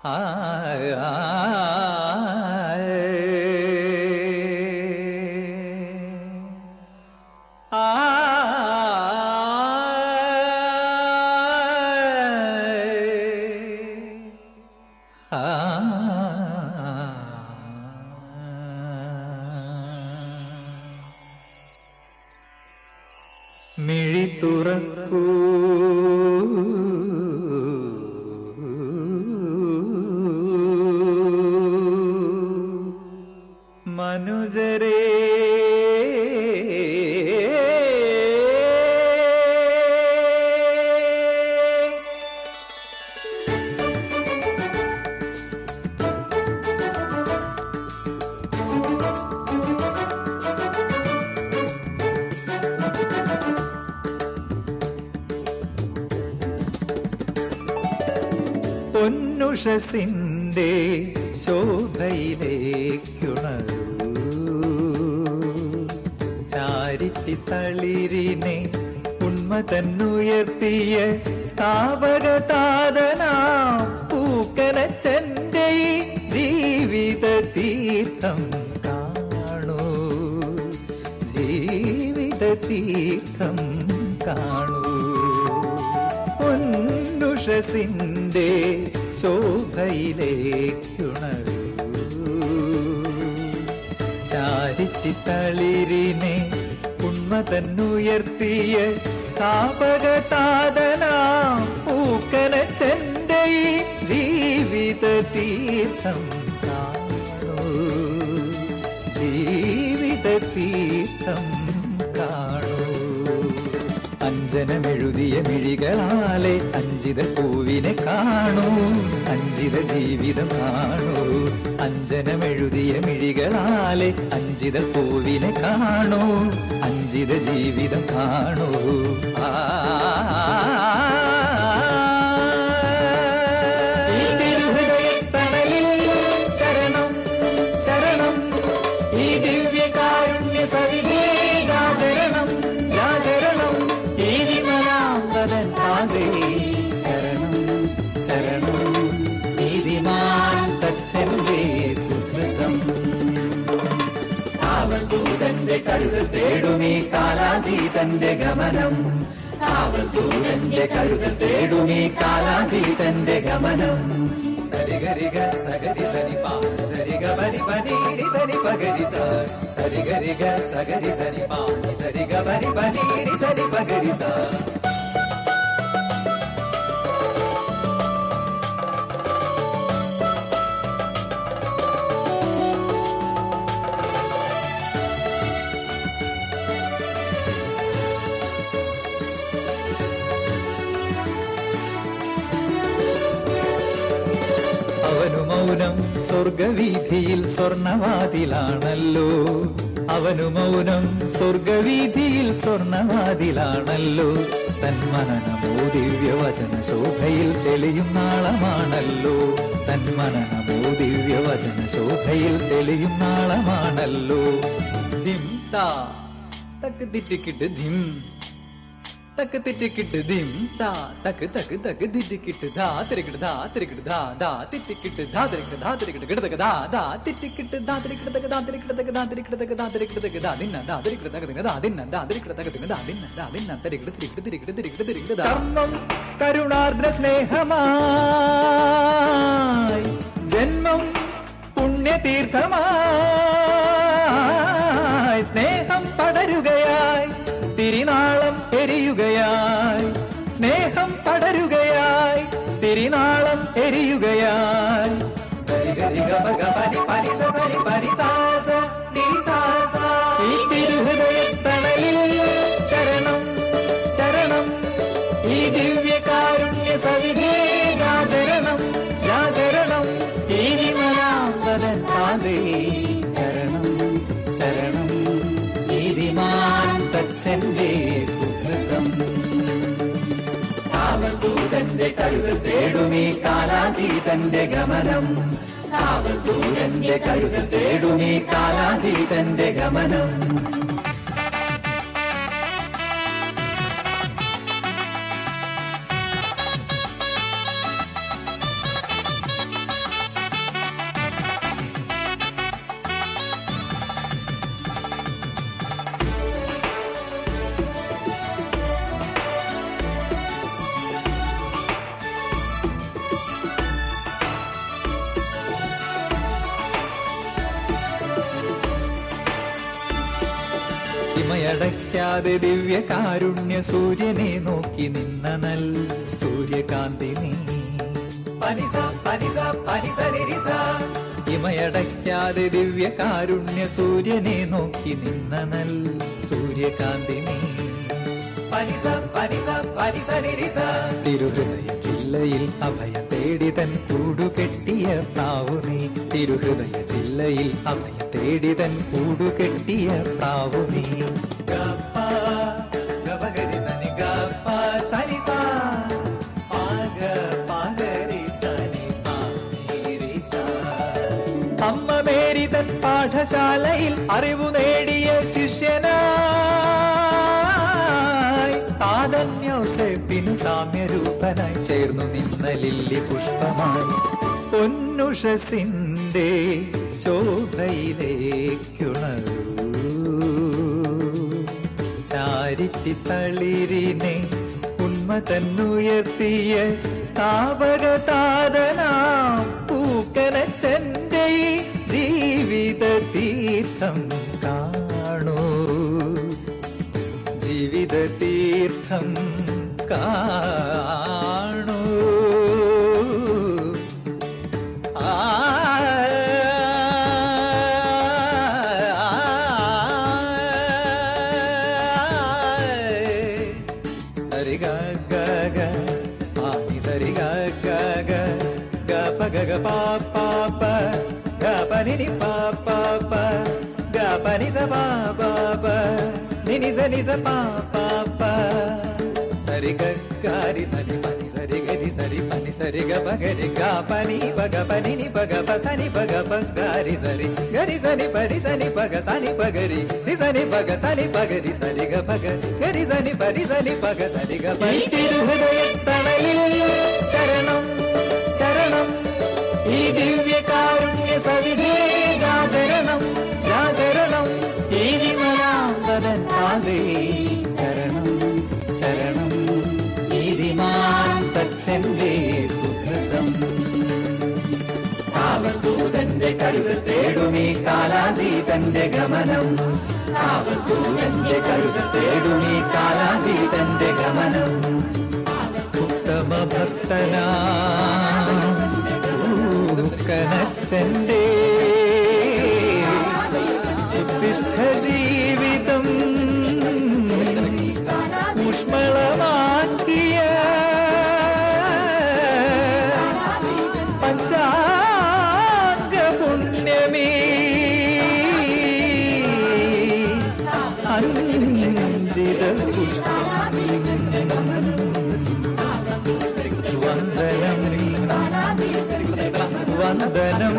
ആ ആ, ആ, മിഴി തുറക്കൂ മനുജരേ പൊന്നുഷസിന്റെ ശോഭയിലേക്കുണരൂ ചാരിറ്റി തളിരിനെ ഉണ്മ തന്നുയർത്തിയ സ്ഥാപക താതനാ പൂക്കനച്ചന്റെ ഈ ജീവിത തീർത്ഥം കാണൂ ജീവിത തീർത്ഥം കാണൂ പൊന്നുഷസിന്റെ ശോഭയിലേക്കുണരൂ ചാരിറ്റി തളിരിനെ ഉണ്മ തന്നുയർത്തിയ സ്ഥാപക താതനാ പൂക്കനച്ചന്റെ ഈ ജീവിത തീർത്ഥം കാണൂ ജീവിത തീർത്ഥം കാണൂ അഞ്ജനമെഴുതിയ മിഴികളാലെ അഞ്ചിത പൂവിനെ കാണൂ അഞ്ചിത ജീവിതം കാണൂ അഞ്ജനമെഴുതിയ മിഴികളാലെ അഞ്ചിത പൂവിനെ കാണൂ അഞ്ചിത ജീവിതം കാണൂ ആ ഈ തിരുഹൃദയത്തണലിൽ ശരണം ശരണം ഈ ദിവ്യകാരുണ്യ സവിധേ ജാഗരണം ജാഗരണം ഈ വിമലാംബരൻ പാതേ ശരണം ശരണം നീതിമാൻ തച്ചന്റെ സുഹൃതം കാവൽദൂതന്റെ കരുതൽ തേടുമീ കാലാതീതന്റെ ഗമനം കാവൽദൂതന്റെ കരുതൽ തേടുമീ കാലാതീതന്റെ ഗമനം സരിഗരിഗ സഗരി സനി പാ സരിഗ പനി പനീരി സനി പഗരി സ സരിഗരിഗ സഗരി സനി പാ സരിഗ പനി പനീരി സനി പഗരി സ അവനു മൗനം സ്വർഗവീതിയിൽ സ്വർണവാതിലാണല്ലോ അവനു മൗനം സ്വർഗവീതിയിൽ സ്വർണവാതിലാണല്ലോ തന്മനനമോ ദിവ്യവചന ശോഭയിൽ തെളിയും നാളമാണല്ലോ തന്മനനമോ ദിവ്യവചന ശോഭയിൽ തെളിയും നാളമാണല്ലോ ദിം താ തക്ക് തിറ്റിക്കിട്ട് ധിം തക്ക് തിറ്റിക്കിട്ട് ദിം താ തക്ക് തക്ക് തക്ക് തിറ്റിക്കിട്ട് ധാ തിരിക്കിട്ട് ധാ തിരിക്കിട്ട് ധാ ധാ തിറ്റിക്കിട്ട് ധാ തിരിക്കിട്ട് ധാ തിരിക്കിട്ട് കിടതക്ക് ധാ ധാ തിറ്റിക്കിട്ട് ധാ തിരിക്കിട്ട് തക്ക് ധാ തിരിക്കിട്ട് തക്ക് ധാ തിരിക്കിട്ട് തക്ക് ധാ തിരിക്കിട്ട് തക്ക് ധാ ദിന്ന ധാ തിരിക്കിട്ട് തക്ക് ദിന്ന ധാ ദിന്ന ധാ തിരിക്കിട്ട് തക്ക് ദിന്ന ധാ ദിന്ന ധാ ദിന്ന തിരിക്കിട്ട് തിരിക്കിട്ട് തിരിക്കിട്ട് തിരിക്കിട്ട് തിരിക്കിട്ട് ധാ കർമ്മം കരുണാർദ്ര സ്നേഹമായി ജന്മം പുണ്യതീർത്ഥമായി സ്നേഹം പടരുകയായി തിരിനാളം എരിയുകയായി സ്നേഹം പടരുകയായി തിരിനാളം എരിയുകയായി സരിഗരി ഗമ ഗമനി പനി സ സരി പനി സാ സ നിരി സാ സാ. ഈ തിരുഹൃദയത്തണലിൽ ശരണം ശരണം ഈ ദിവ്യകാരുണ്യ സവിധേ ജാഗരണം ജാഗരണം ഈ വിമലാംബരൻ പാതേ ശരണം ശരണം നീതിമാൻ തച്ചന്റെ സുഹൃതം കാവൽദൂതന്റെ കരുതൽ തേടുമീ കാലാതീതന്റെ ഗമനം കാവൽദൂതന്റെ കരുതൽ തേടുമീ കാലാതീതന്റെ ഗമനം ഇമയടയ്ക്കാതെ ദിവ്യ കാരുണ്യ സൂര്യനെ നോക്കി നിന്ന നൽ സൂര്യകാന്തി നീ പനിസ പനിസ പനിസ നിരിസ ഇമയടയ്ക്കാതെ ദിവ്യ കാരുണ്യ സൂര്യനെ നോക്കി നിന്ന നൽ സൂര്യകാന്തി നീ പനിസ പനിസ പനിസ നിരിസ തിരുഹൃദയ ജില്ലയിൽ അഭയം തേടി തൻ കൂടുകെട്ടിയ പ്രാവു നീ തിരുഹൃദയ ജില്ലയിൽ അഭയം തേടി തൻ കൂടുകെട്ടിയ പ്രാവു നീ ഗപ്പ, ഗപഗരി സനി ഗപ്പ സനി പാ. പാഗ, പാഗരി സനി പാ, നീരി സാ. അമ്മ മേരി തൻ പാഠശാലയിൽ അറിവു നേടിയ ശിഷ്യനായി താതന്യോസെപ്പിനു സാമ്യരൂപനായി ചേർന്നു നിന്ന ലില്ലി പുഷ്പമായി പൊന്നുഷസിന്റെ ശോഭയിലേക്കുണരൂ ചാരിറ്റി തളിരിനെ ഉന്മ തന്നുയർത്തിയ സ്ഥാപക താതനാം പൂക്കനച്ചന്റെ ഈ ജീവിത തീർത്ഥം കാണൂ ജീവിത തീർത്ഥം കാണൂ ആ സരി ഗ ഗ ഗ ആനി സരി ഗ ഗ ഗ ഗ പ ഗ ഗ പ പ പ ഗ പ നി നി പ പ പ ഗ പ നി സ പ പ പ നി നി സ നി സ പ പ പ സരി ഗ ഗ രി സരി പ നി സരി ഗ രി സരി പ നി സരി ഗ പ ഗ രി ഗ പ നി പ ഗ പ നി നി പ ഗ പ സ നി പ ഗ പ ഗ രി സരി ഗ രി സ നി പ രി സ നി പ ഗ സ നി പ ഗ രി രി സ നി പ ഗ സ നി പ ഗ രി സരി ഗ പ ഗ ഗ രി സ നി പ രി സ നി പ ഗ സ നി ഗ പ തിരുഹൃദയത്തണലിൽ ശരണം ശരണം ഈ ദിവ്യ കാരുണ്യ സവിധേ ജാഗരണം ജാഗരണം ഈ വിമലാംബരൻ പാതേ ശരണം ശരണം നീതിമാൻ തച്ചന്റെ സുഹൃതം കാവത്തൂതന്റെ കരുതൽ തേടുമീ കാലാതീതന്റെ ഗമനം കാവത്തൂതന്റെ കരുതൽ തേടുമീ കാലാതീതന്റെ ഗമനം ഉത്തമ ഭക്തനാ കനച്ചന്റെ ഉത്തിഷ്ഠ ജീവിതം ഊഷ്മളമാക്കിയ പഞ്ചാംഗ പുണ്യമേ അഞ്ജിത പുഷ്പം വന്ദനം വന്ദനം